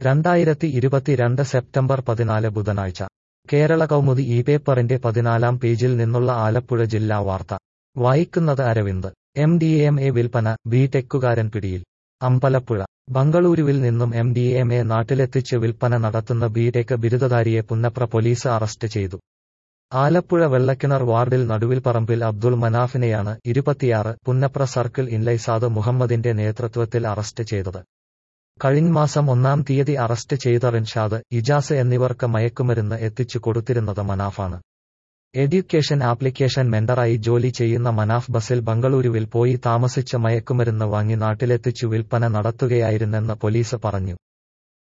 രണ്ടായിരത്തി ഇരുപത്തിരണ്ട് സെപ്റ്റംബർ പതിനാല് ബുധനാഴ്ച കേരള കൗമുദി ഈ പേപ്പറിന്റെ പതിനാലാം പേജിൽ നിന്നുള്ള ആലപ്പുഴ ജില്ലാ വാർത്ത വായിക്കുന്നത് Aravind M D M A വിൽപ്പന ബി ടെക്കുകാരൻ പിടിയിൽ അമ്പലപ്പുഴ ബംഗളൂരുവിൽ നിന്നും എം ഡി എം എ നാട്ടിലെത്തിച്ച് വിൽപ്പന നടത്തുന്ന ബി ടെക് ബിരുദധാരിയെ പുന്നപ്ര പോലീസ് അറസ്റ്റ് ചെയ്തു ആലപ്പുഴ വെള്ളക്കിണർ വാർഡിൽ നടുവിൽപ്പറമ്പിൽ അബ്ദുൾ മനാഫിനെയാണ് ഇരുപത്തിയാറ് പുന്നപ്ര സർക്കിൾ ഇൻലൈസാദ് മുഹമ്മദിന്റെ നേതൃത്വത്തിൽ അറസ്റ്റ് ചെയ്തത് കഴിഞ്ഞ മാസം ഒന്നാം തീയതി അറസ്റ്റ് ചെയ്ത റിൻഷാദ് ഇജാസ് എന്നിവർക്ക് മയക്കുമരുന്ന് എത്തിച്ചു കൊടുത്തിരുന്നത് മനാഫാണ് എഡ്യൂക്കേഷൻ ആപ്ലിക്കേഷൻ മെന്ററായി ജോലി ചെയ്യുന്ന മനാഫ് ബസിൽ ബംഗളൂരുവിൽ പോയി താമസിച്ച് മയക്കുമരുന്ന് വാങ്ങി നാട്ടിലെത്തിച്ചു വിൽപ്പന നടത്തുകയായിരുന്നെന്ന് പോലീസ് പറഞ്ഞു